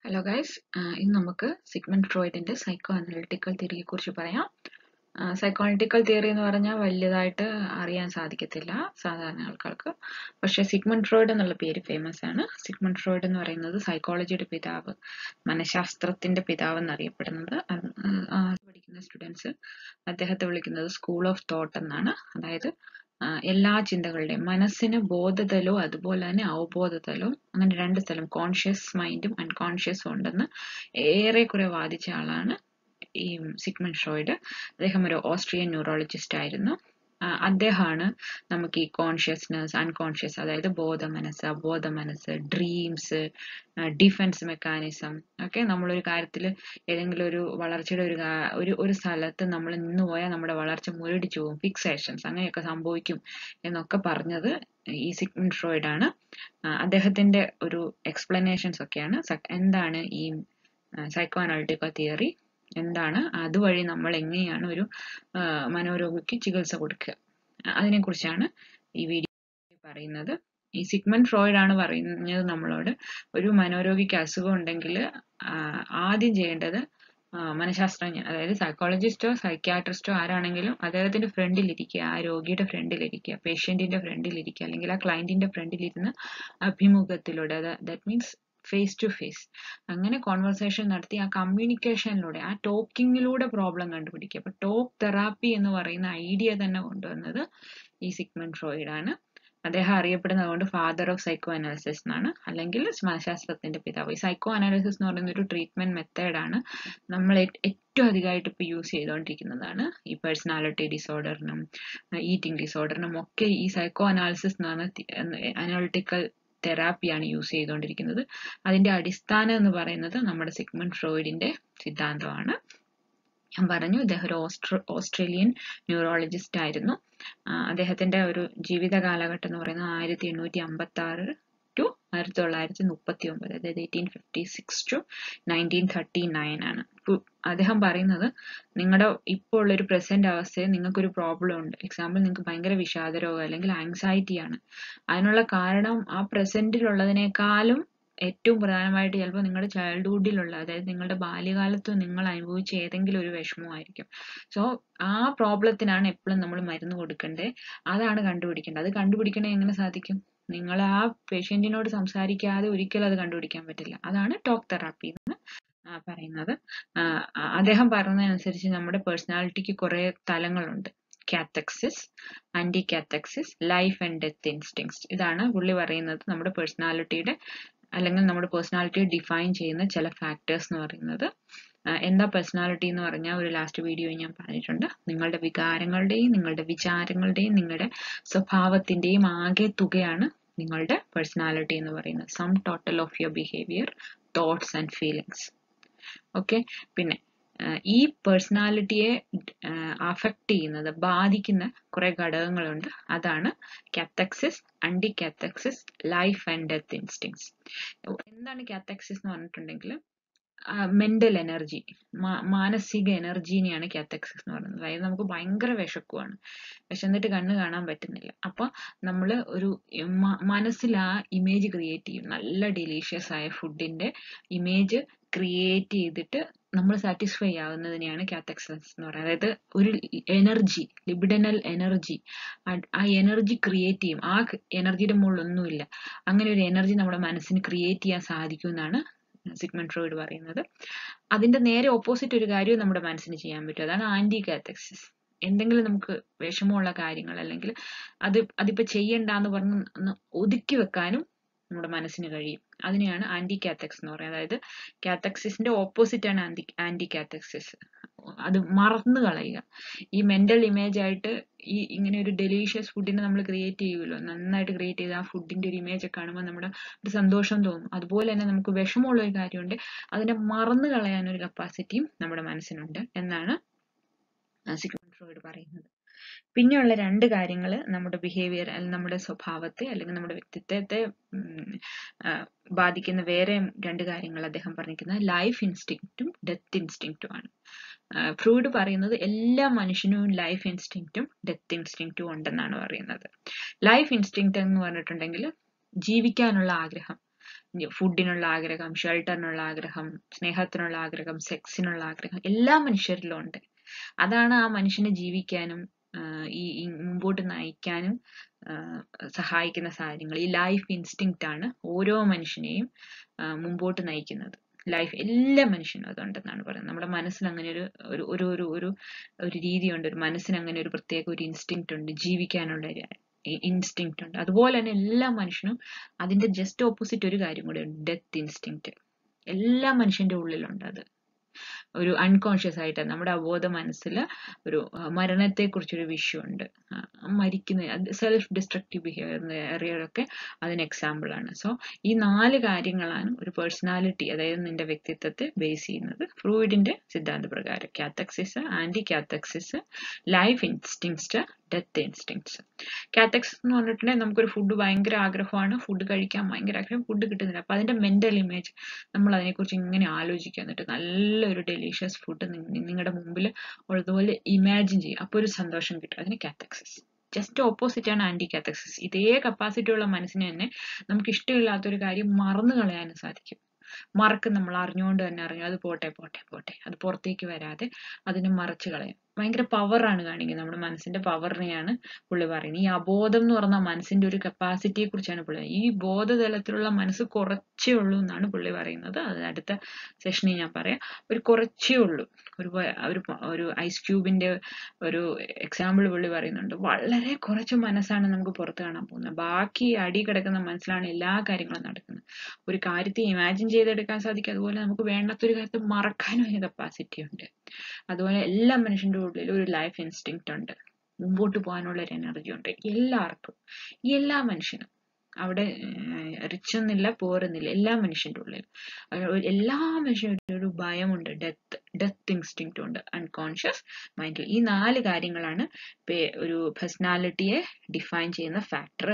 Hello guys ഇന്ന് നമുക്ക് Sigmund ഫ്രോയിഡിന്റെ സൈക്കോ അനലിറ്റിക്കൽ തിയറിയെ കുറിച്ച് പറയാം സൈക്കോ അനലിറ്റിക്കൽ തിയറി എന്ന് പറഞ്ഞാൽ വലിയതായിട്ട് അറിയാൻ സാധിക്കത്തില്ല സാധാരണ ആൾക്കാർക്ക് പക്ഷേ സിഗ്മണ്ട് ഫ്രോയിഡ് എന്നുള്ള പേര് ഫേമസ് ആണ് സിഗ്മണ്ട് ഫ്രോയിഡ് എന്ന് പറയുന്നത് സൈക്കോളജിയുടെ പിതാവ് മനഃശാസ്ത്രത്തിന്റെ പിതാവ് എന്നറിയപ്പെടുന്നത് അത് ആ പഠിക്കുന്ന സ്റ്റുഡൻസ് അദ്ദേഹത്തെ വിളിക്കുന്നത് സ്കൂൾ ഓഫ് തോട്ട് എന്നാണ് അതായത് എല്ലാ ചിന്തകളുടെയും മനസ്സിന് ബോധതലവും അതുപോലെ തന്നെ അവബോധതലവും അങ്ങനെ രണ്ട് സ്ഥലം കോൺഷ്യസ് മൈൻഡും അൺകോൺഷ്യസും ഉണ്ടെന്ന് ഏറെക്കുറെ വാദിച്ച ആളാണ് ഈ സിഗ്മണ്ട് ഫ്രോയിഡ് അദ്ദേഹം ഒരു ഓസ്ട്രിയൻ ന്യൂറോളജിസ്റ്റ് ആയിരുന്നു അദ്ദേഹമാണ് നമുക്ക് ഈ കോൺഷ്യസ്നെസ് അൺകോൺഷ്യസ് അതായത് ബോധ മനസ്സ് അബോധ മനസ്സ് ഡ്രീംസ് ഡിഫൻസ് മെക്കാനിസം ഒക്കെ നമ്മളൊരു കാര്യത്തിൽ ഏതെങ്കിലും ഒരു വളർച്ചയുടെ ഒരു ഒരു ഒരു സ്ഥലത്ത് നമ്മൾ നിന്ന് പോയാൽ നമ്മുടെ വളർച്ച മുരടിച്ചു പോകും ഫിക്സേഷൻസ് അങ്ങനെയൊക്കെ സംഭവിക്കും എന്നൊക്കെ പറഞ്ഞത് ഈ സിഗ്മണ്ട് ഫ്രോയിഡ് ആണ് അദ്ദേഹത്തിന്റെ ഒരു എക്സ്പ്ലനേഷൻസ് ഒക്കെയാണ് എന്താണ് ഈ സൈക്കോ അനാലിറ്റിക്കൽ തിയറി എന്താണ് അതുവഴി നമ്മൾ എങ്ങനെയാണ് ഒരു മനോരോഗിക്ക് ചികിത്സ കൊടുക്കുക അതിനെക്കുറിച്ചാണ് ഈ വീഡിയോ പറയുന്നത് ഈ സിഗ്മണ്ട് ഫ്രോയിഡ് ആണ് പറയുന്നത് നമ്മളോട് ഒരു മനോരോഗിക്ക് അസുഖം ഉണ്ടെങ്കിൽ ആദ്യം ചെയ്യേണ്ടത് മനഃശാസ്ത്രജ്ഞൻ അതായത് സൈക്കോളജിസ്റ്റോ സൈക്യാട്രിസ്റ്റോ ആരാണെങ്കിലും അദ്ദേഹത്തിന്റെ ഫ്രണ്ടിലിരിക്കുക ആ രോഗിയുടെ ഫ്രണ്ടിലിരിക്കുക പേഷ്യന്റിന്റെ ഫ്രണ്ടിലിരിക്കുക അല്ലെങ്കിൽ ആ ക്ലയന്റിന്റെ ഫ്രണ്ടിലിരുന്ന് അഭിമുഖത്തിലൂടെ that means face to face അങ്ങനെ കോൺവെർസേഷൻ നടത്തി ആ കമ്മ്യൂണിക്കേഷനിലൂടെ ആ ടോക്കിങ്ങിലൂടെ പ്രോബ്ലം കണ്ടുപിടിക്കുക അപ്പൊ ടോക്ക് തെറാപ്പി എന്ന് പറയുന്ന ഐഡിയ തന്നെ കൊണ്ടുവന്നത് ഈ സിഗ്മണ്ട് ഫ്രോയിഡ് ആണ് അദ്ദേഹം അറിയപ്പെടുന്നത് കൊണ്ട് ഫാദർ ഓഫ് സൈക്കോ അനാലിസിസ് എന്നാണ് അല്ലെങ്കിൽ മനഃശാസ്ത്രത്തിന്റെ പിതാവ് ഈ സൈക്കോ അനാലിസിസ് എന്ന് പറയുന്ന ഒരു ട്രീറ്റ്മെന്റ് മെത്തേഡാണ് നമ്മൾ ഏറ്റവും അധികമായിട്ട് ഇപ്പോൾ യൂസ് ചെയ്തുകൊണ്ടിരിക്കുന്നതാണ് ഈ പേഴ്സണാലിറ്റി ഡിസോർഡറിനും ഈറ്റിംഗ് ഡിസോർഡറിനും ഒക്കെ ഈ സൈക്കോ അനാലിസിസ് എന്ന് പറഞ്ഞ അനാലിറ്റിക്കൽ തെറാപ്പിയാണ് യൂസ് ചെയ്തുകൊണ്ടിരിക്കുന്നത് അതിന്റെ അടിസ്ഥാനം എന്ന് പറയുന്നത് നമ്മുടെ സിഗ്മണ്ട് ഫ്രോയിഡിന്റെ സിദ്ധാന്തമാണ് ഞാൻ പറഞ്ഞു ഇദ്ദേഹം ഒരു ഓസ്ട്രോ ഓസ്ട്രേലിയൻ ന്യൂറോളജിസ്റ്റ് ആയിരുന്നു അദ്ദേഹത്തിന്റെ ഒരു ജീവിത കാലഘട്ടം എന്ന് പറയുന്നത് ആയിരത്തി എണ്ണൂറ്റി അമ്പത്തി ആറ് ടു ആയിരത്തി തൊള്ളായിരത്തി മുപ്പത്തി ഒമ്പത് അതായത് eighteen fifty six to nineteen thirty nine ആണ് അദ്ദേഹം പറയുന്നത് നിങ്ങളുടെ ഇപ്പോൾ ഉള്ളൊരു പ്രസന്റ് അവസ്ഥയിൽ നിങ്ങൾക്കൊരു പ്രോബ്ലം ഉണ്ട് എക്സാമ്പിൾ നിങ്ങൾക്ക് ഭയങ്കര വിഷാദരോഗം അല്ലെങ്കിൽ ആങ്സൈറ്റി ആണ് അതിനുള്ള കാരണം ആ പ്രസന്റിലുള്ളതിനേക്കാളും ഏറ്റവും പ്രധാനമായിട്ട് ചിലപ്പോൾ നിങ്ങളുടെ ചൈൽഡ്ഹുഡിലുള്ള അതായത് നിങ്ങളുടെ ബാല്യകാലത്ത് നിങ്ങൾ അനുഭവിച്ച ഏതെങ്കിലും ഒരു വിഷമമായിരിക്കും സോ ആ പ്രോബ്ലത്തിനാണ് എപ്പോഴും നമ്മൾ മരുന്ന് കൊടുക്കേണ്ടത് അതാണ് കണ്ടുപിടിക്കേണ്ടത് അത് കണ്ടുപിടിക്കണേ എങ്ങനെ സാധിക്കും നിങ്ങൾ ആ പേഷ്യന്റിനോട് സംസാരിക്കാതെ ഒരിക്കലും അത് കണ്ടുപിടിക്കാൻ പറ്റില്ല അതാണ് ടോക്ക് തെറാപ്പി എന്ന് പറയുന്നത് അദ്ദേഹം പറഞ്ഞതനുസരിച്ച് നമ്മുടെ പേഴ്സണാലിറ്റിക്ക് കുറെ തലങ്ങളുണ്ട് cathexis anti cathexis life and death instincts ഇതാണ് പുള്ളി പറയുന്നത് നമ്മുടെ പേഴ്സണാലിറ്റിയുടെ അല്ലെങ്കിൽ നമ്മുടെ പേഴ്സണാലിറ്റിയെ ഡിഫൈൻ ചെയ്യുന്ന ചില ഫാക്ടേഴ്സ് എന്ന് പറയുന്നത് എന്താ പേഴ്സണാലിറ്റി എന്ന് പറഞ്ഞാൽ ഒരു ലാസ്റ്റ് വീഡിയോ ഞാൻ പറഞ്ഞിട്ടുണ്ട് നിങ്ങളുടെ വികാരങ്ങളുടെയും നിങ്ങളുടെ വിചാരങ്ങളുടെയും നിങ്ങളുടെ സ്വഭാവത്തിന്റെയും ആകെ തുകയാണ് നിങ്ങളുടെ പേഴ്സണാലിറ്റി എന്ന് പറയുന്നത് sum total of your behaviour thoughts and feelings okay പിന്നെ ഈ പേഴ്സണാലിറ്റിയെ അഫക്റ്റ് ചെയ്യുന്നത് ബാധിക്കുന്ന കുറെ ഘടകങ്ങളുണ്ട് അതാണ് cathexis anti cathexis life and death instincts എന്താണ് കാത്തക്സിസ് എന്ന് പറഞ്ഞിട്ടുണ്ടെങ്കിൽ മെന്റൽ എനർജി മാനസിക എനർജീനെയാണ് കാത്തക്സിസ് എന്ന് പറയുന്നത് അതായത് നമുക്ക് ഭയങ്കര വിശക്കുവാണ് വിശന്നിട്ട് കണ്ണ് കാണാൻ പറ്റുന്നില്ല അപ്പൊ നമ്മൾ ഒരു മനസ്സിൽ ആ ഇമേജ് ക്രിയേറ്റ് ചെയ്യും നല്ല ഡെലീഷ്യസ് ആയ ഫുഡിന്റെ ഇമേജ് ക്രിയേറ്റ് ചെയ്തിട്ട് നമ്മൾ സാറ്റിസ്ഫൈ ആവുന്നതിനെയാണ് കാത്തക്സൻസ് എന്ന് പറയുന്നത് അതായത് ഒരു എനർജി ലിബിഡനൽ എനർജി ആ എനർജി ക്രിയേറ്റ് ചെയ്യും ആ എനർജിയുടെ മുകളിൽ ഒന്നുമില്ല അങ്ങനെ ഒരു എനർജി നമ്മുടെ മനസ്സിന് ക്രിയേറ്റ് ചെയ്യാൻ സാധിക്കും എന്നാണ് സിഗ്മണ്ട് ഫ്രോയിഡ് പറയുന്നത് അതിന്റെ നേരെ ഓപ്പോസിറ്റ് ഒരു കാര്യവും നമ്മുടെ മനസ്സിന് ചെയ്യാൻ പറ്റും അതാണ് ആന്റി കാത്തക്സിസ് എന്തെങ്കിലും നമുക്ക് വിഷമമുള്ള കാര്യങ്ങൾ അല്ലെങ്കിൽ അത് അതിപ്പോ ചെയ്യണ്ടെന്ന് പറഞ്ഞ് ഒതുക്കി വെക്കാനും നമ്മുടെ മനസ്സിന് കഴിയും അതിനെയാണ് ആന്റി കാത്തക്സ് എന്ന് പറയുന്നത് അതായത് കാത്തക്സിന്റെ ഓപ്പോസിറ്റ് ആണ് ആന്റി ആന്റി കാത്തക്സിസ് അത് മറന്നു കളയുക ഈ മെന്റൽ ഇമേജ് ആയിട്ട് ഈ ഇങ്ങനെ ഒരു ഡെലീഷ്യസ് ഫുഡിനെ നമ്മൾ ക്രിയേറ്റ് ചെയ്യുമല്ലോ നന്നായിട്ട് ക്രിയേറ്റ് ചെയ്ത് ആ ഫുഡിന്റെ ഒരു ഇമേജ് ഒക്കെ കാണുമ്പോൾ നമ്മുടെ ഒരു സന്തോഷം തോന്നും അതുപോലെ തന്നെ നമുക്ക് വിഷമമുള്ള ഒരു കാര്യമുണ്ട് അതിനെ മറന്നു കളയാൻ ഒരു കപ്പാസിറ്റിയും നമ്മുടെ മനസ്സിനുണ്ട് എന്നാണ് സിഗ്മണ്ട് ഫ്രോയിഡ് പറയുന്നത് പിന്നെയുള്ള രണ്ട് കാര്യങ്ങൾ നമ്മുടെ ബിഹേവിയർ അല്ലെങ്കിൽ നമ്മുടെ സ്വഭാവത്തെ അല്ലെങ്കിൽ നമ്മുടെ വ്യക്തിത്വത്തെ ബാധിക്കുന്ന വേറെ രണ്ട് കാര്യങ്ങൾ അദ്ദേഹം പറഞ്ഞിരിക്കുന്നത് ലൈഫ് ഇൻസ്റ്റിങ്ക്റ്റും ഡെത്ത് ഇൻസ്റ്റിങ്ക്റ്റും ആണ് ഫ്രൂഡ് പറയുന്നത് എല്ലാ മനുഷ്യനും ലൈഫ് ഇൻസ്റ്റിങ്ക്റ്റും ഡെത്ത് ഇൻസ്റ്റിങ്ക്റ്റും ഉണ്ടെന്നാണ് പറയുന്നത് ലൈഫ് ഇൻസ്റ്റിങ്ക്റ്റ് എന്ന് പറഞ്ഞിട്ടുണ്ടെങ്കിൽ ജീവിക്കാനുള്ള ആഗ്രഹം ഫുഡിനുള്ള ആഗ്രഹം ഷെൽട്ടറിനുള്ള ആഗ്രഹം സ്നേഹത്തിനുള്ള ആഗ്രഹം സെക്സിനുള്ള ആഗ്രഹം എല്ലാ മനുഷ്യരിലും ഉണ്ട് അതാണ് ആ മനുഷ്യനെ ജീവിക്കാനും ആഹ് ഈ ഈ മുമ്പോട്ട് നയിക്കാനും ആഹ് സഹായിക്കുന്ന സാധനങ്ങൾ ഈ ലൈഫ് ഇൻസ്റ്റിങ്ക്റ്റ് ആണ് ഓരോ മനുഷ്യനെയും ആഹ് മുമ്പോട്ട് നയിക്കുന്നത് ലൈഫ് എല്ലാ മനുഷ്യനും അതുണ്ടെന്നാണ് പറയുന്നത് നമ്മുടെ മനസ്സിൽ അങ്ങനെ ഒരു ഒരു ഒരു ഒരു ഒരു ഒരു രീതിയുണ്ട് ഒരു മനസ്സിന് അങ്ങനെ ഒരു പ്രത്യേക ഒരു ഇൻസ്റ്റിങ്ക്റ്റ് ഉണ്ട് ജീവിക്കാനുള്ള ഒരു ഇൻസ്റ്റിങ്ക്റ്റ് ഉണ്ട് അതുപോലെ തന്നെ എല്ലാ മനുഷ്യനും അതിന്റെ ജസ്റ്റ് ഓപ്പോസിറ്റ് ഒരു കാര്യം കൂടെ ഉണ്ട് ഡെത്ത് ഇൻസ്റ്റിങ്ക്റ്റ് എല്ലാ മനുഷ്യന്റെ ഉള്ളിലുണ്ട് അത് ഒരു അൺകോൺഷ്യസ് ആയിട്ട് നമ്മുടെ അബോധ മനസ്സിൽ ഒരു മരണത്തെ കുറിച്ചൊരു വിഷയമുണ്ട് മരിക്കുന്ന സെൽഫ് ഡിസ്ട്രക്റ്റീവ് ബിഹേവിയറിയൊക്കെ അതിന് എക്സാമ്പിൾ ആണ് സോ ഈ നാല് കാര്യങ്ങളാണ് ഒരു പേഴ്സണാലിറ്റി അതായത് നിന്റെ വ്യക്തിത്വത്തെ ബേസ് ചെയ്യുന്നത് ഫ്രൂയിഡിന്റെ സിദ്ധാന്ത പ്രകാരം cathexis anti cathexis life instincts death instincts cathexis എന്ന് പറഞ്ഞിട്ടുണ്ടെങ്കിൽ നമുക്കൊരു ഫുഡ് ഭയങ്കര ആഗ്രഹമാണ് ഫുഡ് കഴിക്കാൻ ഭയങ്കര ആഗ്രഹം ഫുഡ് കിട്ടുന്നില്ല അപ്പൊ അതിന്റെ മെന്റൽ ഇമേജ് നമ്മൾ അതിനെക്കുറിച്ച് ഇങ്ങനെ ആലോചിക്കുക എന്നിട്ട് നല്ലൊരു ഡെലീഷ്യസ് ഫുഡ് നിങ്ങളുടെ മുമ്പിൽ ഉള്ളതുപോലെ ഇമാജിൻ ചെയ്യും അപ്പോൾ ഒരു സന്തോഷം കിട്ടും അതിന് കാത്തക്സിസ് ജസ്റ്റ് ഓപ്പോസിറ്റ് ആണ് ആന്റി കാത്തക്സിസ് ഇതേ കപ്പാസിറ്റി ഉള്ള മനസ്സിന് തന്നെ നമുക്ക് ഇഷ്ടമില്ലാത്തൊരു കാര്യം മറന്നു കളയാനും സാധിക്കും മറക്കും നമ്മൾ അറിഞ്ഞുകൊണ്ട് തന്നെ അറിഞ്ഞു അത് പോട്ടെ പോട്ടെ പോട്ടെ അത് പുറത്തേക്ക് വരാതെ അതിനെ മറച്ചു കളയും ഭയങ്കര പവറാണ് കാണിക്കുന്നത് നമ്മുടെ മനസ്സിന്റെ പവറിനെയാണ് പുള്ളി പറയുന്നത് ഈ അബോധം എന്ന് പറഞ്ഞ മനസ്സിന്റെ ഒരു കപ്പാസിറ്റിയെ കുറിച്ചാണ് പുള്ളി ഈ ബോധതലത്തിലുള്ള മനസ്സ് കുറച്ചേ ഉള്ളൂ എന്നാണ് പുള്ളി പറയുന്നത് അത് അടുത്ത സെഷനിൽ ഞാൻ പറയാം ഒരു കുറച്ചേ ഉള്ളൂ ഒരു ഒരു ഒരു ഐസ് ക്യൂബിന്റെ ഒരു എക്സാമ്പിൾ പുള്ളി പറയുന്നുണ്ട് വളരെ കുറച്ച് മനസ്സാണ് നമുക്ക് പുറത്ത് കാണാൻ പോകുന്നത് ബാക്കി അടി കിടക്കുന്ന മനസ്സിലാണ് എല്ലാ കാര്യങ്ങളും നടക്കുന്നത് ഒരു കാര്യത്തെ ഇമാജിൻ ചെയ്തെടുക്കാൻ സാധിക്കും അതുപോലെ നമുക്ക് വേണ്ടാത്തൊരു കാര്യത്തെ മറക്കാനും അതിന് കപ്പാസിറ്റി ഉണ്ട് അതുപോലെ എല്ലാ മനുഷ്യന്റെ ഉള്ളിൽ ഒരു ലൈഫ് ഇൻസ്റ്റിങ്ക്റ്റ് ഉണ്ട് മുമ്പോട്ട് പോകാനുള്ള ഒരു എനർജി ഉണ്ട് എല്ലാവർക്കും എല്ലാ മനുഷ്യനും അവിടെ റിച്ച് എന്നില്ല പോരെന്നില്ല എല്ലാ മനുഷ്യന്റെ ഉള്ളിൽ എല്ലാ മനുഷ്യനും ഒരു ഭയമുണ്ട് ഡെത്ത് ഡെത്ത് ഇൻസ്റ്റിങ്ക്റ്റ് ഉണ്ട് അൺകോൺഷ്യസ് മൈൻഡിൽ ഈ നാല് കാര്യങ്ങളാണ് ഒരു പേഴ്സണാലിറ്റിയെ ഡിഫൈൻ ചെയ്യുന്ന ഫാക്ടർ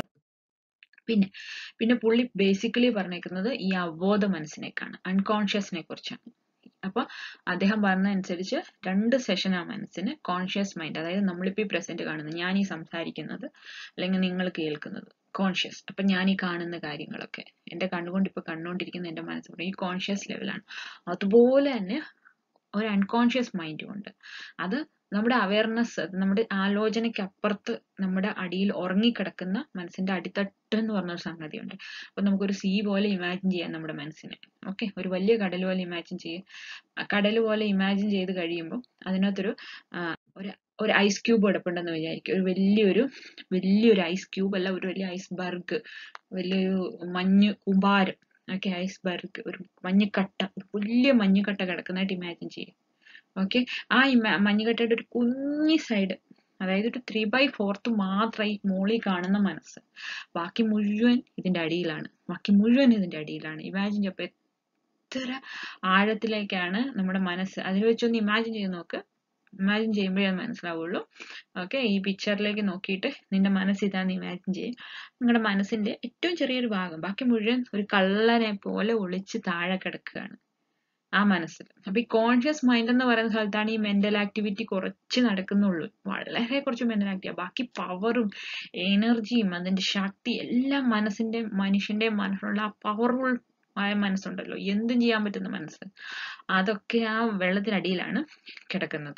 പിന്നെ പിന്നെ പുള്ളി ബേസിക്കലി പറഞ്ഞേക്കുന്നത് ഈ അവബോധ മനസ്സിനേക്കാണ് അൺകോൺഷ്യസിനെ കുറിച്ചാണ് അപ്പൊ അദ്ദേഹം പറഞ്ഞ അനുസരിച്ച് രണ്ട് സെഷൻ ആ മനസ്സിന് കോൺഷ്യസ് മൈൻഡ് അതായത് നമ്മളിപ്പോ ഈ പ്രസന്റ് കാണുന്നത് ഞാൻ ഈ സംസാരിക്കുന്നത് അല്ലെങ്കിൽ നിങ്ങൾ കേൾക്കുന്നത് കോൺഷ്യസ് അപ്പൊ ഞാൻ ഈ കാണുന്ന കാര്യങ്ങളൊക്കെ എന്റെ കണ്ണുകൊണ്ട് ഇപ്പൊ കണ്ടുകൊണ്ടിരിക്കുന്ന എന്റെ മനസ്സ് ഈ കോൺഷ്യസ് ലെവലാണ് അതുപോലെ തന്നെ ഒരു അൺകോൺഷ്യസ് മൈൻഡും ഉണ്ട് അത് നമ്മുടെ അവയർനെസ് നമ്മുടെ ആലോചനയ്ക്ക് അപ്പുറത്ത് നമ്മുടെ അടിയിൽ ഉറങ്ങിക്കിടക്കുന്ന മനസ്സിന്റെ അടിത്തട്ട് എന്ന് പറഞ്ഞ ഒരു സംഗതിയുണ്ട് അപ്പൊ നമുക്കൊരു സീ പോലെ ഇമാജിൻ ചെയ്യാം നമ്മുടെ മനസ്സിനെ ഓക്കെ ഒരു വലിയ കടൽ പോലെ ഇമാജിൻ ചെയ്യും കടൽ പോലെ ഇമാജിൻ ചെയ്ത് കഴിയുമ്പോൾ അതിനകത്തൊരു ഒരു ഒരു ഐസ് ക്യൂബ് കിടപ്പുണ്ടെന്ന് വിചാരിക്കും ഒരു വലിയൊരു വലിയൊരു ഐസ് ക്യൂബ് അല്ല ഒരു വലിയ ഐസ്ബർഗ് വലിയൊരു മഞ്ഞ് കുമ്പാരം ഓക്കെ ഐസ്ബർഗ് ഒരു മഞ്ഞക്കട്ട ഒരു വലിയ മഞ്ഞുകട്ട കിടക്കുന്നതായിട്ട് ഇമാജിൻ ചെയ്യും ഓക്കെ ആ മഞ്ഞുകട്ടയുടെ ഒരു കുഞ്ഞി സൈഡ് അതായത് ഒരു ത്രീ ബൈ ഫോർത്ത് മാത്രം ഈ മോളിൽ കാണുന്ന മനസ്സ് ബാക്കി മുഴുവൻ ഇതിന്റെ അടിയിലാണ് ബാക്കി മുഴുവൻ ഇതിന്റെ അടിയിലാണ് ഇമാജിൻ ചെയ്യപ്പോ എത്ര ആഴത്തിലേക്കാണ് നമ്മുടെ മനസ്സ് അതിൽ വെച്ചൊന്ന് ഇമാജിൻ ചെയ്ത് നോക്ക് ഇമാജിൻ ചെയ്യുമ്പോഴേ അത് മനസ്സിലാവുള്ളൂ ഓക്കെ ഈ പിക്ചറിലേക്ക് നോക്കിയിട്ട് നിന്റെ മനസ്സ് ഇതാന്ന് ഇമാജിൻ ചെയ്യും നിങ്ങളുടെ മനസ്സിന്റെ ഏറ്റവും ചെറിയൊരു ഭാഗം ബാക്കി മുഴുവൻ ഒരു കള്ളനെ പോലെ ഒളിച്ച് താഴെ കിടക്കുകയാണ് ആ മനസ്സിൽ അപ്പൊ ഈ കോൺഷ്യസ് മൈൻഡ് എന്ന് പറയുന്ന സ്ഥലത്താണ് ഈ മെന്റൽ ആക്ടിവിറ്റി കുറച്ച് നടക്കുന്നുള്ളൂ വളരെ കുറച്ച് മെന്റൽ ആക്ടിവിറ്റി ബാക്കി പവറും എനർജിയും അതിന്റെ ശക്തി എല്ലാം മനസ്സിന്റെ മനുഷ്യന്റെ മനസ്സിലുള്ള ആ പവർഫുൾ ആയ മനസ്സുണ്ടല്ലോ എന്തും ചെയ്യാൻ പറ്റുന്ന മനസ്സ് അതൊക്കെ ആ വെള്ളത്തിനടിയിലാണ് കിടക്കുന്നത്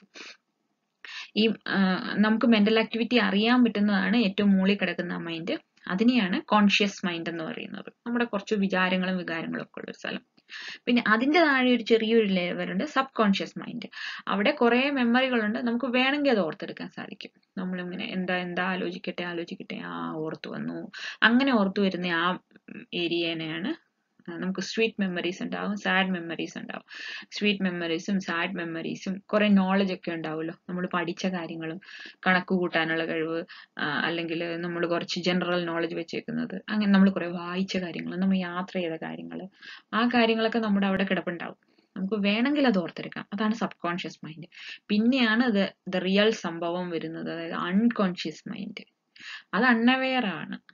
ഈ നമുക്ക് മെന്റൽ ആക്ടിവിറ്റി അറിയാൻ പറ്റുന്നതാണ് ഏറ്റവും മുകളിൽ കിടക്കുന്ന മൈൻഡ് അതിനെയാണ് കോൺഷ്യസ് മൈൻഡ് എന്ന് പറയുന്നത് നമ്മുടെ കുറച്ച് വിചാരങ്ങളും വികാരങ്ങളും ഒക്കെ ഉള്ള ഒരു സ്ഥലം പിന്നെ അതിന്റെ താഴെ ഒരു ചെറിയൊരു ലെവലുണ്ട് സബ് കോൺഷ്യസ് മൈൻഡ് അവിടെ കുറെ മെമ്മറികളുണ്ട് നമുക്ക് വേണമെങ്കിൽ അത് ഓർത്തെടുക്കാൻ സാധിക്കും നമ്മളിങ്ങനെ എന്താ എന്താ ആലോചിക്കട്ടെ ആലോചിക്കട്ടെ ആ ഓർത്തു വന്നു അങ്ങനെ ഓർത്തു വരുന്ന ആ ഏരിയനെയാണ് നമുക്ക് സ്വീറ്റ് മെമ്മറീസ് ഉണ്ടാവും സാഡ് മെമ്മറീസ് ഉണ്ടാവും സ്വീറ്റ് മെമ്മറീസും സാഡ് മെമ്മറീസും കുറെ നോളജ് ഒക്കെ ഉണ്ടാവുമല്ലോ നമ്മൾ പഠിച്ച കാര്യങ്ങളും കണക്ക് കൂട്ടാനുള്ള കഴിവ് അല്ലെങ്കിൽ നമ്മൾ കുറച്ച് ജനറൽ നോളജ് വെച്ചേക്കുന്നത് അങ്ങനെ നമ്മൾ കുറെ വായിച്ച കാര്യങ്ങൾ നമ്മൾ യാത്ര ചെയ്ത കാര്യങ്ങൾ ആ കാര്യങ്ങളൊക്കെ നമ്മുടെ അവിടെ കിടപ്പുണ്ടാവും നമുക്ക് വേണമെങ്കിൽ അത് ഓർത്തെടുക്കാം അതാണ് സബ് കോൺഷ്യസ് മൈൻഡ് പിന്നെയാണ് ഇത് ദ റിയൽ സംഭവം വരുന്നത് അതായത് അൺകോൺഷ്യസ് മൈൻഡ് അത് അൺഅവെയർ ആണ്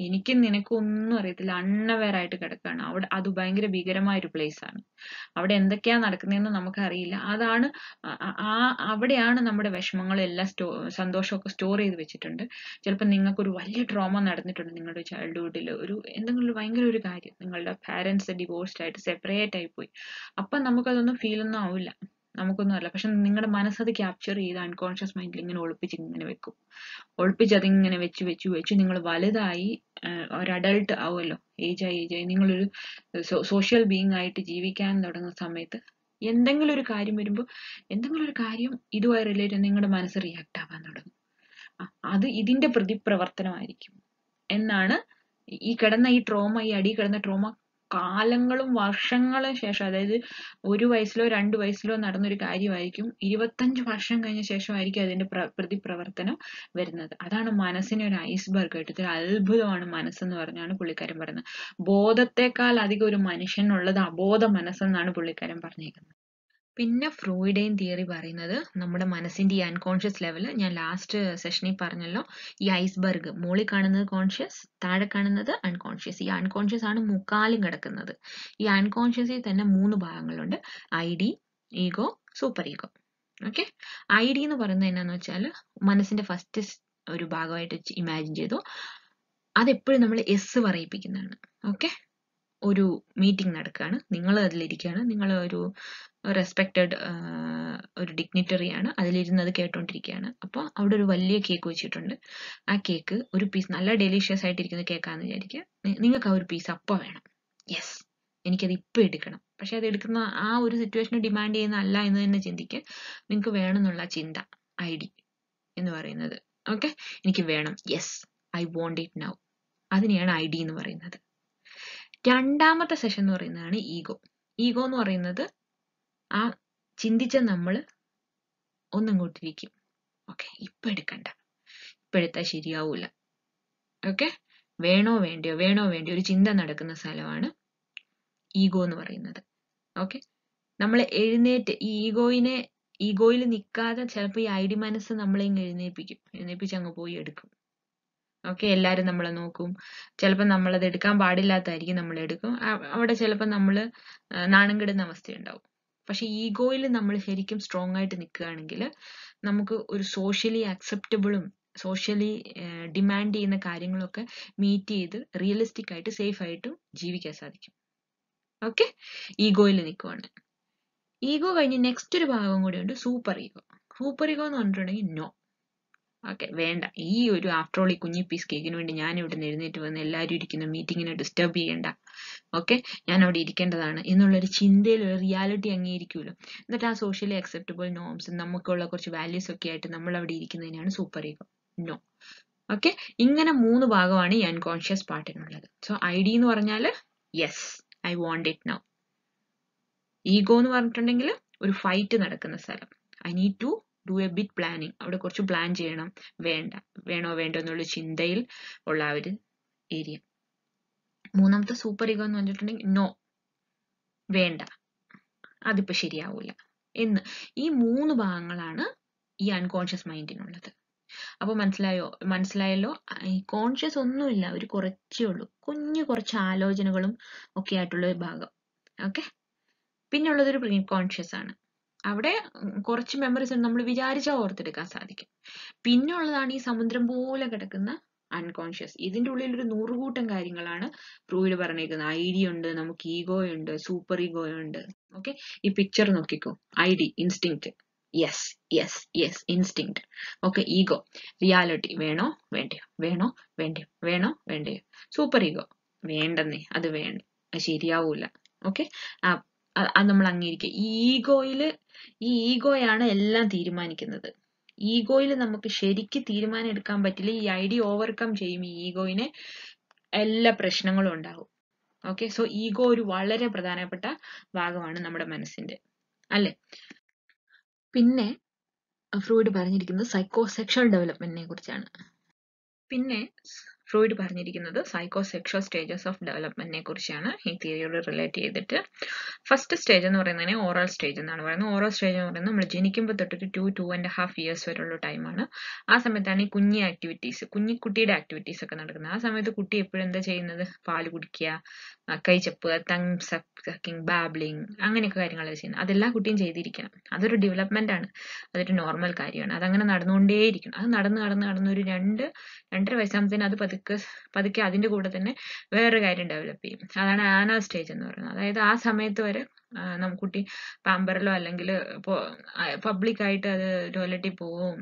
എനിക്കും നിനക്കും ഒന്നും അറിയത്തില്ല അൺഅവെയർ ആയിട്ട് കിടക്കുകയാണ് അവിടെ അത് ഭയങ്കര ഭീകരമായ ഒരു പ്ലേസ് ആണ് അവിടെ എന്തൊക്കെയാ നടക്കുന്നതെന്ന് നമുക്കറിയില്ല അതാണ് ആ ആ അവിടെയാണ് നമ്മുടെ വിഷമങ്ങളും എല്ലാം സ്റ്റോ സന്തോഷമൊക്കെ സ്റ്റോർ ചെയ്ത് വെച്ചിട്ടുണ്ട് ചിലപ്പോൾ നിങ്ങൾക്കൊരു വലിയ ട്രോമ നടന്നിട്ടുണ്ട് നിങ്ങളുടെ ചൈൽഡ്ഹുഡിൽ ഒരു എന്തെങ്കിലും ഒരു ഭയങ്കര ഒരു കാര്യം നിങ്ങളുടെ പാരൻസ് ഡിവോഴ്സ്ഡ് ആയിട്ട് സെപ്പറേറ്റ് ആയി പോയി അപ്പം നമുക്കതൊന്നും ഫീൽ ഒന്നും ആവില്ല നമുക്കൊന്നും അറിയില്ല പക്ഷെ നിങ്ങളുടെ മനസ്സത് ക്യാപ്ചർ ചെയ്ത് അൺകോൺഷ്യസ് മൈൻഡിൽ ഇങ്ങനെ ഒളിപ്പിച്ച് ഇങ്ങനെ വെക്കും ഒളിപ്പിച്ച് അതിങ്ങനെ വെച്ച് വെച്ച് വെച്ച് നിങ്ങൾ വലുതായി ആഹ് ഒരു അഡൾട്ട് ആവുമല്ലോ ഏജ് ആയി ഏജ് ആയി നിങ്ങളൊരു സോഷ്യൽ ബീങ് ആയിട്ട് ജീവിക്കാൻ തുടങ്ങുന്ന സമയത്ത് എന്തെങ്കിലും ഒരു കാര്യം വരുമ്പോൾ എന്തെങ്കിലും ഒരു കാര്യം ഇതുമായി റിലേറ്റ് നിങ്ങളുടെ മനസ്സ് റിയാക്ട് ആവാൻ തുടങ്ങും ആ, അത് ഇതിന്റെ പ്രതിപ്രവർത്തനമായിരിക്കും എന്നാണ് ഈ കിടന്ന ഈ ട്രോമ ഈ അടി കിടന്ന ട്രോമ കാലങ്ങളും വർഷങ്ങളും ശേഷം അതായത് ഒരു വയസ്സിലോ രണ്ട് വയസ്സിലോ നടന്നൊരു കാര്യമായിരിക്കും ഇരുപത്തഞ്ച് വർഷം കഴിഞ്ഞ ശേഷമായിരിക്കും അതിന്റെ പ്ര പ്രതിപ്രവർത്തനം വരുന്നത് അതാണ് മനസ്സിനെ ഒരു ഐസ്ബർഗ് ആയിട്ട് ഇതൊരു അത്ഭുതമാണ് മനസ്സെന്ന് പറഞ്ഞാണ് പുള്ളിക്കാരൻ പറയുന്നത് ബോധത്തെക്കാൾ അധികം ഒരു മനുഷ്യനുള്ളത് അബോധ മനസ്സെന്നാണ് പുള്ളിക്കാരൻ പറഞ്ഞേക്കുന്നത് പിന്നെ ഫ്രോയിഡെയിൻ തിയറി പറയുന്നത് നമ്മുടെ മനസ്സിന്റെ ഈ അൺകോൺഷ്യസ് ലെവൽ ഞാൻ ലാസ്റ്റ് സെഷനിൽ പറഞ്ഞല്ലോ ഈ ഐസ്ബർഗ് മുകളിൽ കാണുന്നത് കോൺഷ്യസ് താഴെ കാണുന്നത് അൺകോൺഷ്യസ് ഈ അൺകോൺഷ്യസ് ആണ് മുക്കാലും കിടക്കുന്നത് ഈ അൺകോൺഷ്യസിൽ തന്നെ മൂന്ന് ഭാഗങ്ങളുണ്ട് I D ego super ego okay I D എന്ന് പറയുന്നത് എന്നാന്ന് വെച്ചാൽ മനസ്സിന്റെ ഫസ്റ്റ് ഒരു ഭാഗമായിട്ട് ഇമാജിൻ ചെയ്തു അതെപ്പോഴും നമ്മൾ എസ് പറയിപ്പിക്കുന്നതാണ് ഓക്കെ ഒരു മീറ്റിംഗ് നടക്കുകയാണ് നിങ്ങൾ അതിലിരിക്കുകയാണ് നിങ്ങൾ ഒരു റെസ്പെക്റ്റഡ് ഒരു ഡിഗ്നിറ്ററി ആണ് അതിലിരുന്ന് അത് കേട്ടോണ്ടിരിക്കുകയാണ് അപ്പോൾ അവിടെ ഒരു വലിയ കേക്ക് വെച്ചിട്ടുണ്ട് ആ കേക്ക് ഒരു പീസ് നല്ല ഡെലീഷ്യസ് ആയിട്ടിരിക്കുന്ന കേക്കാന്ന് വിചാരിക്കുക നി- നിങ്ങൾക്ക് ആ ഒരു പീസ് അപ്പം വേണം യെസ് എനിക്കത് ഇപ്പം എടുക്കണം പക്ഷെ അത് എടുക്കുന്ന ആ ഒരു സിറ്റുവേഷൻ ഡിമാൻഡ് ചെയ്യുന്ന അല്ല എന്ന് തന്നെ ചിന്തിക്കുക നിങ്ങൾക്ക് വേണം എന്നുള്ള ചിന്ത ഐ ഡി എന്ന് പറയുന്നത് ഓക്കെ എനിക്ക് വേണം yes I want it now അതിനെയാണ് ഐ ഡി എന്ന് പറയുന്നത് രണ്ടാമത്തെ സെഷൻ എന്ന് പറയുന്നതാണ് ഈഗോ ഈഗോ എന്ന് പറയുന്നത് ആ ചിന്തിച്ച നമ്മൾ ഒന്നിങ്ങോട്ടിരിക്കും ഓക്കെ ഇപ്പൊ എടുക്കണ്ട ഇപ്പൊ എടുത്താൽ ശരിയാവൂല ഓക്കെ വേണോ വേണ്ടിയോ വേണോ വേണ്ടിയോ ഒരു ചിന്ത നടക്കുന്ന സ്ഥലമാണ് ഈഗോ എന്ന് പറയുന്നത് ഓക്കെ നമ്മൾ എഴുന്നേറ്റ് ഈ ഈഗോയിനെ ഈഗോയിൽ നിൽക്കാതെ ചിലപ്പോൾ ഈ ഐ ഡി മനസ്സ് നമ്മളെ ഇങ്ങ് എഴുന്നേൽപ്പിക്കും എഴുന്നേൽപ്പിച്ച് അങ്ങ് പോയി എടുക്കും ഓക്കെ എല്ലാവരും നമ്മളെ നോക്കും ചിലപ്പോൾ നമ്മളത് എടുക്കാൻ പാടില്ലാത്തതായിരിക്കും നമ്മൾ എടുക്കും അ- അവിടെ ചിലപ്പോൾ നമ്മൾ നാണം കെടുന്ന അവസ്ഥയുണ്ടാവും പക്ഷെ ഈഗോയിൽ നമ്മൾ ശരിക്കും സ്ട്രോങ് ആയിട്ട് നിൽക്കുകയാണെങ്കിൽ നമുക്ക് ഒരു സോഷ്യലി അക്സെപ്റ്റബിളും സോഷ്യലി ഡിമാൻഡ് ചെയ്യുന്ന കാര്യങ്ങളൊക്കെ മീറ്റ് ചെയ്ത് റിയലിസ്റ്റിക് ആയിട്ട് സേഫ് ആയിട്ടും ജീവിക്കാൻ സാധിക്കും ഓക്കെ ഈഗോയിൽ നിൽക്കുവാണ് ഈഗോ കഴിഞ്ഞ് നെക്സ്റ്റ് ഒരു ഭാഗം കൂടിയുണ്ട് സൂപ്പർ ഈഗോ സൂപ്പർ ഈഗോ എന്ന് പറഞ്ഞിട്ടുണ്ടെങ്കിൽ നോ ഓക്കെ വേണ്ട ഈ ഒരു ആഫ്റ്റർ ഓൾ ഈ കുഞ്ഞി പീസ് കേക്കിന് വേണ്ടി ഞാൻ ഇവിടെ നിന്ന് എഴുന്നേറ്റ് വന്ന് എല്ലാവരും ഇരിക്കുന്ന മീറ്റിങ്ങിനെ ഡിസ്റ്റർബ് ചെയ്യണ്ട ഓക്കെ ഞാൻ അവിടെ ഇരിക്കേണ്ടതാണ് എന്നുള്ളൊരു ചിന്തയിൽ ഒരു റിയാലിറ്റി അംഗീകരിക്കുമല്ലോ എന്നിട്ട് ആ സോഷ്യലി അക്സെപ്റ്റബിൾ നോംസ് നമുക്കുള്ള കുറച്ച് വാല്യൂസ് ഒക്കെ ആയിട്ട് നമ്മൾ അവിടെ ഇരിക്കുന്നതിനാണ് സൂപ്പർ ഈഗോ നോ ഓക്കെ ഇങ്ങനെ മൂന്ന് ഭാഗമാണ് ഈ അൺകോൺഷ്യസ് പാർട്ടിനുള്ളത് സോ ഐ ഡി എന്ന് പറഞ്ഞാൽ yes I want it now ego എന്ന് പറഞ്ഞിട്ടുണ്ടെങ്കിൽ ഒരു ഫൈറ്റ് നടക്കുന്ന സ്ഥലം I need to do a bit planning അവിടെ കുറച്ച് പ്ലാൻ ചെയ്യണം വേണ്ട വേണോ വേണ്ടോ എന്നുള്ള ചിന്തയിൽ ഉള്ള ആ ഒരു ഏരിയ മൂന്നാമത്തെ സൂപ്പർ ഈഗോ എന്ന് പറഞ്ഞിട്ടുണ്ടെങ്കിൽ നോ വേണ്ട അതിപ്പോ ശരിയാവൂല എന്ന് ഈ മൂന്ന് ഭാഗങ്ങളാണ് ഈ അൺകോൺഷ്യസ് മൈൻഡിനുള്ളത് അപ്പൊ മനസ്സിലായോ മനസ്സിലായല്ലോ ഈ കോൺഷ്യസ് ഒന്നുമില്ല ഒരു കുറച്ചേ ഉള്ളൂ കുഞ്ഞു കുറച്ച് ആലോചനകളും ഒക്കെ ആയിട്ടുള്ള ഒരു ഭാഗം ഓക്കെ പിന്നെ ഉള്ളത് ഒരു പ്രീ കോൺഷ്യസ് ആണ് അവിടെ ഉം, കുറച്ച് മെമ്മറീസ് നമ്മൾ വിചാരിച്ചാൽ ഓർത്തെടുക്കാൻ സാധിക്കും പിന്നെ ഉള്ളതാണ് ഈ സമുദ്രം പോലെ കിടക്കുന്ന അൺകോൺഷ്യസ് ഇതിന്റെ ഉള്ളിൽ ഒരു നൂറുകൂട്ടം കാര്യങ്ങളാണ് ഫ്രൂയിഡ് പറഞ്ഞേക്കുന്നത് ഐ ഡി ഉണ്ട് നമുക്ക് ഈഗോ ഉണ്ട് സൂപ്പർ ഈഗോ ഉണ്ട് ഓക്കെ ഈ പിക്ചർ നോക്കിക്കോ I D instinct yes yes yes instinct okay ego reality വേണോ വേണ്ടയോ വേണോ വേണ്ടയോ വേണോ വേണ്ടയോ സൂപ്പർ ഈഗോ വേണ്ടെന്നേ അത് വേണ്ട അത് ശരിയാവൂല ഓക്കെ ആ അ- അത് നമ്മൾ അംഗീകരിക്കുക ഈ ഈഗോയില് ഈ ഈഗോയാണ് എല്ലാം തീരുമാനിക്കുന്നത് ഈഗോയിൽ നമുക്ക് ശരിക്ക് തീരുമാനം എടുക്കാൻ പറ്റില്ല ഈ ഐ ഡി ഓവർകം ചെയ്യും ഈ ഈഗോയിനെ എല്ലാ പ്രശ്നങ്ങളും ഉണ്ടാകും ഓക്കെ സോ ഈഗോ ഒരു വളരെ പ്രധാനപ്പെട്ട ഭാഗമാണ് നമ്മുടെ മനസ്സിന്റെ അല്ലെ പിന്നെ ഫ്രൂയിഡ് പറഞ്ഞിരിക്കുന്നത് സൈക്കോ സെക്ഷൽ ഡെവലപ്മെന്റിനെ കുറിച്ചാണ് പിന്നെ ഫ്രോയിഡ് പറഞ്ഞിരിക്കുന്നത് സൈക്കോ സെക്ഷൽ സ്റ്റേജസ് ഓഫ് ഡെവലപ്മെന്റിനെ കുറിച്ചാണ് ഈ തിയറിയോട് റിലേറ്റ് ചെയ്തിട്ട് ഫസ്റ്റ് സ്റ്റേജ് എന്ന് പറയുന്നതിനെ ഓറൽ സ്റ്റേജ് എന്നാണ് പറയുന്നത് ഓറൽ സ്റ്റേജ് എന്ന് പറയുന്നത് നമ്മൾ ജനിക്കുമ്പോൾ തൊട്ടൊരു to two and half years വരെയുള്ള ടൈമാണ് ആ സമയത്താണ് ഈ കുഞ്ഞി ആക്ടിവിറ്റീസ് കുഞ്ഞിക്കുട്ടിയുടെ ആക്ടിവിറ്റീസ് ഒക്കെ നടക്കുന്നത് ആ സമയത്ത് കുട്ടി എപ്പോഴും എന്താ ചെയ്യുന്നത് പാല് കുടിക്കുക കൈ ചപ്പുക തങ് സക്കിങ് ബാബ്ലിങ് അങ്ങനെയൊക്കെ കാര്യങ്ങളാണ് ചെയ്യുന്നത് അതെല്ലാ കുട്ടിയും ചെയ്തിരിക്കണം അതൊരു ഡെവലപ്മെന്റ് ആണ് അതൊരു നോർമൽ കാര്യമാണ് അതങ്ങനെ നടന്നുകൊണ്ടേയിരിക്കണം അത് നടന്ന് നടന്ന് നടന്ന് ഒരു രണ്ട് രണ്ടര വയസ്സാകുമ്പോഴത്തേന് അത് പതുക്കെ പതുക്കെ അതിന്റെ കൂടെ തന്നെ വേറൊരു കാര്യം ഡെവലപ്പ് ചെയ്യും അതാണ് ആന സ്റ്റേജ് എന്ന് പറയുന്നത് അതായത് ആ സമയത്ത് വരെ നമുക്ക് കുട്ടി പാമ്പറിലോ അല്ലെങ്കിൽ പബ്ലിക് ആയിട്ട് അത് ടോയ്ലറ്റിൽ പോവും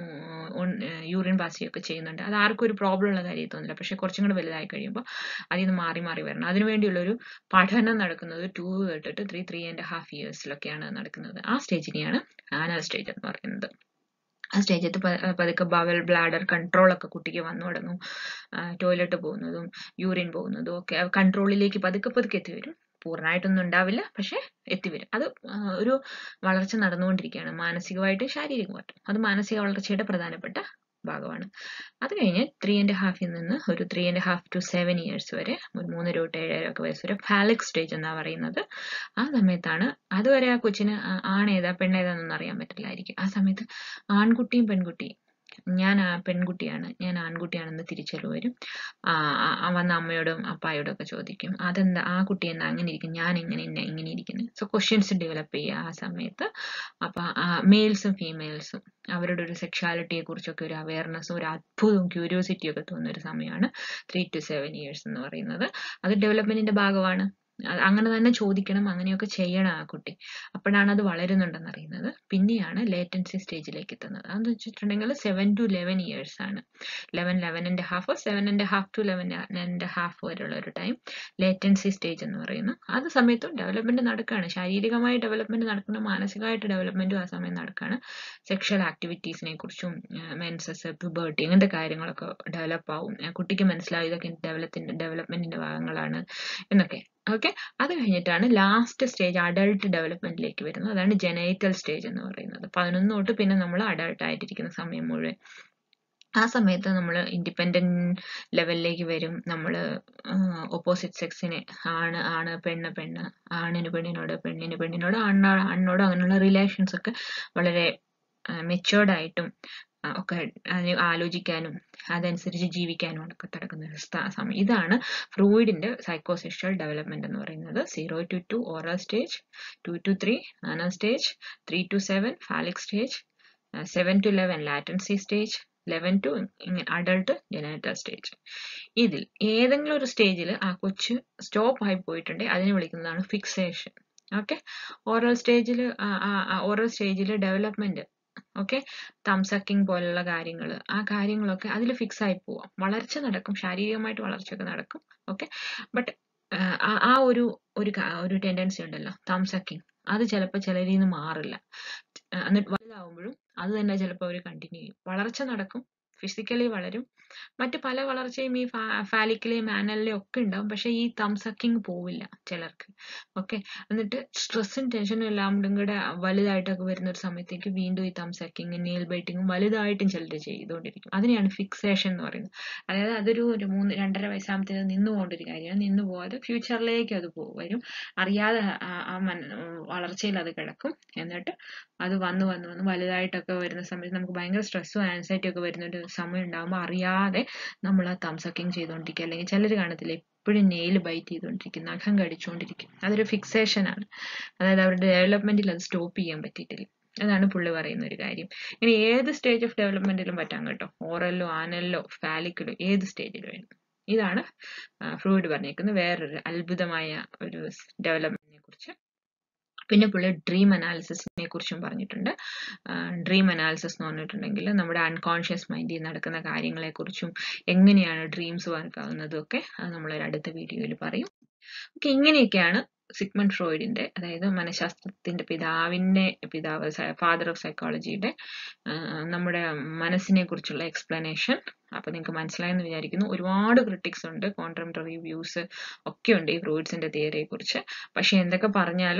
യൂറിൻ പാസ് ചെയ്യുകയൊക്കെ ചെയ്യുന്നുണ്ട് അത് ആർക്കും ഒരു പ്രോബ്ലം ഉള്ള കാര്യം തോന്നില്ല പക്ഷെ കുറച്ചും കൂടെ വലുതായി കഴിയുമ്പോൾ അതിൽ നിന്ന് മാറി മാറി വരണം അതിനുവേണ്ടിയുള്ള ഒരു പഠനം നടക്കുന്നത് ടു തൊട്ടിട്ട് ത്രീ ത്രീ ആൻഡ് ഹാഫ് ഇയേഴ്സിലൊക്കെയാണ് നടക്കുന്നത് ആ സ്റ്റേജിനെയാണ് ആനൽ സ്റ്റേജ് എന്ന് പറയുന്നത് ആ സ്റ്റേജത്ത് പതുക്കെ ബവൽ ബ്ലാഡർ കൺട്രോൾ ഒക്കെ കുട്ടിക്ക് വന്നു തുടങ്ങും ടോയ്ലറ്റ് പോകുന്നതും യൂറിൻ പോകുന്നതും ഒക്കെ കൺട്രോളിലേക്ക് പതുക്കെ പതുക്കെ എത്തി വരും പൂർണ്ണമായിട്ടൊന്നും ഉണ്ടാവില്ല പക്ഷെ എത്തിവരും അത് ഒരു വളർച്ച നടന്നുകൊണ്ടിരിക്കുകയാണ് മാനസികമായിട്ടും ശാരീരികമായിട്ടും അത് മാനസിക വളർച്ചയുടെ പ്രധാനപ്പെട്ട ഭാഗമാണ് അത് കഴിഞ്ഞ് ത്രീ ആൻഡ് ഹാഫിൽ നിന്ന് ഒരു three and half to seven years വരെ ഒരു മൂന്നര തൊട്ട് ഏഴര ഒക്കെ വയസ്സ് വരെ ഫാലിക് സ്റ്റേജ് എന്നാ പറയുന്നത് ആ സമയത്താണ് അതുവരെ ആ കൊച്ചിന് ആണേതാ പെണ്ണേതാന്നൊന്നും അറിയാൻ പറ്റില്ലായിരിക്കും ആ സമയത്ത് ആൺകുട്ടിയും പെൺകുട്ടിയും ഞാൻ ആ പെൺകുട്ടിയാണ് ഞാൻ ആൺകുട്ടിയാണെന്ന് തിരിച്ചറിവ് വരും വന്ന അമ്മയോടും അപ്പായോടും ഒക്കെ ചോദിക്കും അതെന്താ ആ കുട്ടി എന്താ അങ്ങനെ ഇരിക്കും ഞാൻ എങ്ങനെ ഇങ്ങനെ ഇരിക്കുന്നത് സോ ക്വസ്റ്റ്യൻസ് ഡെവലപ്പ് ചെയ്യുക ആ സമയത്ത് അപ്പൊ മെയിൽസും ഫീമെയിൽസും അവരുടെ ഒരു സെക്ഷാലിറ്റിയെ കുറിച്ചൊക്കെ ഒരു അവയർനെസ്സും ഒരു അത്ഭുതവും ക്യൂരിയോസിറ്റിയും ഒക്കെ തോന്നുന്ന ഒരു സമയമാണ് ത്രീ ടു സെവൻ ഇയേഴ്സ് എന്ന് പറയുന്നത് അത് ഡെവലപ്മെന്റിന്റെ ഭാഗമാണ് അങ്ങനെ തന്നെ ചോദിക്കണം അങ്ങനെയൊക്കെ ചെയ്യണം ആ കുട്ടി അപ്പോഴാണ് അത് വളരുന്നുണ്ടെന്ന് അറിയുന്നത് പിന്നെയാണ് ലേറ്റൻസി സ്റ്റേജിലേക്ക് എത്തുന്നത് അതെന്ന് വെച്ചിട്ടുണ്ടെങ്കിൽ സെവൻ ടു ലെവൻ ഇയേഴ്സ് ആണ് eleven eleven and half seven and half to eleven and half വരെയുള്ള ഒരു ടൈം ലേറ്റൻസി സ്റ്റേജ് എന്ന് പറയുന്നു അത് സമയത്തും ഡെവലപ്മെന്റ് നടക്കുകയാണ് ശാരീരികമായി ഡെവലപ്മെന്റ് നടക്കുന്ന മാനസികമായിട്ട് ഡെവലപ്മെന്റും ആ സമയം നടക്കുകയാണ് സെക്ഷൽ ആക്ടിവിറ്റീസിനെ കുറിച്ചും മെൻസസ് പ്യൂബേർട്ടി അങ്ങനത്തെ കാര്യങ്ങളൊക്കെ ഡെവലപ്പ് ആവും കുട്ടിക്ക് മനസ്സിലാവും ഇതൊക്കെ ഡെവലപ്പിന്റെ ഡെവലപ്മെന്റിന്റെ ഭാഗങ്ങളാണ് എന്നൊക്കെ ഓക്കെ അത് കഴിഞ്ഞിട്ടാണ് ലാസ്റ്റ് സ്റ്റേജ് അഡൾട്ട് ഡെവലപ്മെന്റിലേക്ക് വരുന്നത് അതാണ് ജനൈറ്റൽ സ്റ്റേജ് എന്ന് പറയുന്നത് പതിനൊന്ന് തൊട്ട് പിന്നെ നമ്മൾ അഡൾട്ട് ആയിട്ടിരിക്കുന്ന സമയം മുഴുവൻ ആ സമയത്ത് നമ്മൾ ഇൻഡിപെൻഡന്റ് ലെവലിലേക്ക് വരും നമ്മൾ ഓപ്പോസിറ്റ് സെക്സിനെ ആണ് ആണ് പെണ്ണ് പെണ്ണ് ആണിന് പെണ്ണിനോട് പെണ്ണിന് പെണ്ണിനോട് അണ്ണ അണ്ണോട് അങ്ങനെയുള്ള റിലേഷൻസ് ഒക്കെ വളരെ മെച്ചുവേർഡ് ആയിട്ടും ഒക്കെ ആലോചിക്കാനും അതനുസരിച്ച് ജീവിക്കാനും ഒക്കെ തുടങ്ങുന്ന ഒരു സമയം ഇതാണ് ഫ്രൂയിഡിന്റെ സൈക്കോസെക്ഷൽ ഡെവലപ്മെന്റ് എന്ന് പറയുന്നത് zero to two oral stage two to three anal stage three to seven phallic stage seven to eleven latency stage eleven to adult generator stage ഇതിൽ ഏതെങ്കിലും ഒരു സ്റ്റേജിൽ ആ കൊച്ച് സ്റ്റോപ്പ് ആയി പോയിട്ടുണ്ടെങ്കിൽ അതിനെ വിളിക്കുന്നതാണ് ഫിക്സേഷൻ ഓക്കെ ഓറൽ സ്റ്റേജിൽ ഓറൽ സ്റ്റേജിൽ ഡെവലപ്മെന്റ് ഓക്കെ തംസക്കിങ് പോലുള്ള കാര്യങ്ങൾ ആ കാര്യങ്ങളൊക്കെ അതിൽ ഫിക്സ് ആയി പോവാം വളർച്ച നടക്കും ശാരീരികമായിട്ട് വളർച്ചയൊക്കെ നടക്കും ഓക്കെ ബട്ട് ആ ഒരു ഒരു ഒരു ടെൻഡൻസി ഉണ്ടല്ലോ തംസക്കിങ് അത് ചിലപ്പോൾ ചിലരിൽ നിന്ന് മാറില്ല എന്നിട്ട് വലുതാവുമ്പോഴും അത് തന്നെ ചിലപ്പോൾ അവർ കണ്ടിന്യൂ ചെയ്യും വളർച്ച നടക്കും ഫിസിക്കലി വളരും മറ്റു പല വളർച്ചയും ഈ ഫാലിക്കലെയും ആനലിലെയും ഒക്കെ ഉണ്ടാവും പക്ഷെ ഈ തംസക്കിങ് പോവില്ല ചിലർക്ക് ഓക്കെ എന്നിട്ട് സ്ട്രെസ്സും ടെൻഷനും എല്ലാം കൂടെ വലുതായിട്ടൊക്കെ വരുന്ന ഒരു സമയത്തേക്ക് വീണ്ടും ഈ തംസക്കിങ് നെയിൽ ബൈറ്റിങ്ങും വലുതായിട്ടും ചിലർ ചെയ്തുകൊണ്ടിരിക്കും അതിനെയാണ് ഫിക്സേഷൻ എന്ന് പറയുന്നത് അതായത് അതൊരു ഒരു മൂന്ന് രണ്ടര വയസ്സാകുമ്പോഴത്തേക്ക് നിന്നു പോകേണ്ട ഒരു കാര്യമാണ് നിന്നു പോകാതെ ഫ്യൂച്ചറിലേക്ക് അത് വരും അറിയാതെ ആ മന വളർച്ചയിൽ അത് കിടക്കും എന്നിട്ട് അത് വന്ന് വന്ന് വന്ന് വലുതായിട്ടൊക്കെ വരുന്ന സമയത്ത് നമുക്ക് ഭയങ്കര സ്ട്രെസ്സും ആൻസൈറ്റി ഒക്കെ വരുന്ന ഒരു സമയം ഉണ്ടാകുമ്പോൾ അറിയാതെ നമ്മൾ ആ തംസക്കിങ് ചെയ്തുകൊണ്ടിരിക്കുക അല്ലെങ്കിൽ ചിലർ കാണത്തില്ല എപ്പോഴും നെയിൽ ബൈറ്റ് ചെയ്തുകൊണ്ടിരിക്കും നഖം കടിച്ചുകൊണ്ടിരിക്കും അതൊരു ഫിക്സേഷൻ ആണ് അതായത് അവരുടെ ഡെവലപ്മെന്റിൽ അത് സ്റ്റോപ്പ് ചെയ്യാൻ പറ്റിയിട്ടില്ല അതാണ് പുള്ളി പറയുന്ന ഒരു കാര്യം ഇനി ഏത് സ്റ്റേജ് ഓഫ് ഡെവലപ്മെന്റിലും പറ്റാം കേട്ടോ ഓറലിലോ ആനലിലോ ഫാലിക്കിലോ ഏത് സ്റ്റേജിലും വേണം ഇതാണ് ഫ്രൂയിഡ് പറഞ്ഞേക്കുന്നത് വേറൊരു അത്ഭുതമായ ഒരു ഡെവലപ്മെന്റിനെ കുറിച്ച് പിന്നെ പുള്ളി ഡ്രീം അനാലിസിസിനെ കുറിച്ചും പറഞ്ഞിട്ടുണ്ട് ഡ്രീം അനാലിസിസ് എന്ന് പറഞ്ഞിട്ടുണ്ടെങ്കിൽ നമ്മുടെ അൺകോൺഷ്യസ് മൈൻഡിൽ നടക്കുന്ന കാര്യങ്ങളെക്കുറിച്ചും എങ്ങനെയാണ് ഡ്രീംസ് വർക്ക് ആവുന്നതും ഒക്കെ അത് നമ്മളൊരു അടുത്ത വീഡിയോയിൽ പറയും ഓക്കെ ഇങ്ങനെയൊക്കെയാണ് സിഗ്മണ്ട് ഫ്രോയിഡിന്റെ അതായത് മനഃശാസ്ത്രത്തിന്റെ പിതാവിന്റെ പിതാവ് ഫാദർ ഓഫ് സൈക്കോളജിയുടെ നമ്മുടെ മനസ്സിനെ കുറിച്ചുള്ള എക്സ്പ്ലനേഷൻ അപ്പൊ നിങ്ങൾക്ക് മനസ്സിലായെന്ന് വിചാരിക്കുന്നു ഒരുപാട് ക്രിട്ടിക്സ് ഉണ്ട് കോൺട്രംപററി വ്യൂസ് ഒക്കെ ഉണ്ട് ഈ ഫ്രൂയിഡ്സിന്റെ തിയറിയെ കുറിച്ച് പക്ഷെ എന്തൊക്കെ പറഞ്ഞാലും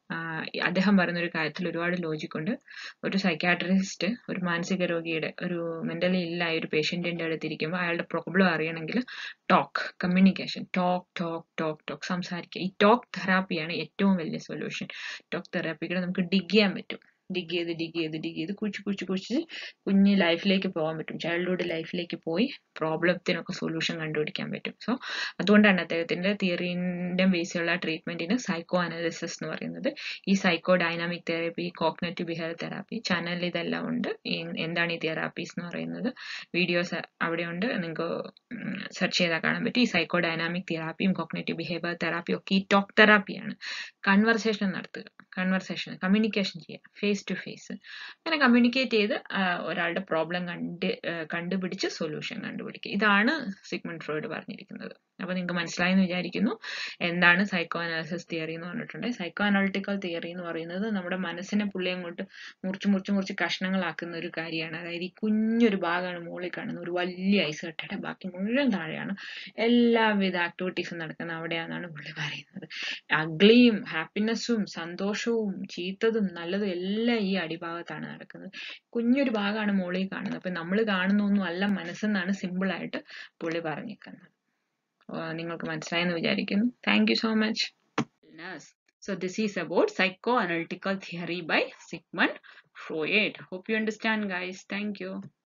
അദ്ദേഹം പറയുന്ന ഒരു കാര്യത്തിൽ ഒരുപാട് ലോജിക് ഉണ്ട് ഒരു സൈക്കാട്രിസ്റ്റ് ഒരു മാനസിക രോഗിയുടെ ഒരു മെന്റലി ഇല്ലായ ഒരു പേഷ്യന്റിന്റെ അടുത്തിരിക്കുമ്പോൾ അയാളുടെ പ്രോബ്ലം അറിയണമെങ്കിൽ talk communication talk talk talk talk സംസാരിക്കുക ഈ ടോക്ക് തെറാപ്പിയാണ് ഏറ്റവും വലിയ സൊല്യൂഷൻ ടോക്ക് തെറാപ്പിയുടെ നമുക്ക് ഡിഗ് ചെയ്യാൻ പറ്റും ഡിഗ് ചെയ്ത് ഡിഗ് ചെയ്ത് ഡിഗ് ചെയ്ത് കുഴിച്ച് കുഴിച്ച് കുഴിച്ച് കുഞ്ഞ് ലൈഫിലേക്ക് പോകാൻ പറ്റും ചൈൽഡ്ഹുഡ് ലൈഫിലേക്ക് പോയി പ്രോബ്ലത്തിനൊക്കെ സൊല്യൂഷൻ കണ്ടുപിടിക്കാൻ പറ്റും സോ അതുകൊണ്ടാണ് അദ്ദേഹത്തിന്റെ തിയറിന്റെ ബേസിലുള്ള ട്രീറ്റ്മെന്റിന് സൈക്കോ അനാലിസിസ് എന്ന് പറയുന്നത് ഈ psychodynamic therapy cognitive behaviour therapy ചാനലിൽ ഇതെല്ലാം ഉണ്ട് എന്താണ് ഈ തെറാപ്പീസ് എന്ന് പറയുന്നത് വീഡിയോസ് അവിടെ ഉണ്ട് നിങ്ങൾക്ക് സെർച്ച് ചെയ്താൽ കാണാൻ പറ്റും ഈ സൈക്കോ ഡൈനാമിക് തെറാപ്പിയും കോഗ്നറ്റീവ് ബിഹേവിയർ തെറാപ്പിയും ഒക്കെ ഈ ടോക്ക് തെറാപ്പിയാണ് കൺവെർസേഷൻ നടത്തുക കൺവെർസേഷൻ കമ്മ്യൂണിക്കേഷൻ ചെയ്യുക ഫേസ് ടു ഫേസ് അങ്ങനെ കമ്മ്യൂണിക്കേറ്റ് ചെയ്ത് ഒരാളുടെ പ്രോബ്ലം കണ്ട് കണ്ടുപിടിച്ച് സൊല്യൂഷൻ കണ്ടുപിടിക്കുക ഇതാണ് സിഗ്മണ്ട് ഫ്രോയിഡ് പറഞ്ഞിരിക്കുന്നത് അപ്പോൾ നിങ്ങൾക്ക് മനസ്സിലായെന്ന് വിചാരിക്കുന്നു എന്താണ് സൈക്കോ അനാലിസിസ് തിയറി എന്ന് പറഞ്ഞിട്ടുണ്ട് സൈക്കോ അനാലിറ്റിക്കൽ തിയറി എന്ന് പറയുന്നത് നമ്മുടെ മനസ്സിനെ പുള്ളി അങ്ങോട്ട് മുറിച്ച് മുറിച്ച് മുറിച്ച് കഷ്ണങ്ങളാക്കുന്ന ഒരു കാര്യമാണ് അതായത് ഈ കുഞ്ഞൊരു ഭാഗമാണ് മുകളിൽ കാണുന്നത് ഒരു വലിയ ഐസ് കട്ടയുടെ ബാക്കി മുഴുവൻ താഴെയാണ് എല്ലാവിധ ആക്ടിവിറ്റീസും നടക്കുന്ന അവിടെയാണെന്നാണ് പുള്ളി പറയുന്നത് അഗ്ലിയും ഹാപ്പിനെസ്സും സന്തോഷവും ചീത്തതും നല്ലതും എല്ലാം ഈ അടിഭാഗത്താണ് നടക്കുന്നത് കുഞ്ഞൊരു ഭാഗമാണ് മുകളിൽ കാണുന്നത് അപ്പൊ നമ്മൾ കാണുന്നൊന്നും അല്ല മനസ്സെന്നാണ് സിമ്പിൾ ആയിട്ട് പുള്ളി പറഞ്ഞിരിക്കുന്നത് നിങ്ങൾക്ക് മനസ്സിലായെന്ന് വിചാരിക്കുന്നു thank you so much So this is about psychoanalytical theory by Sigmund Freud. Hope you understand guys. Thank you.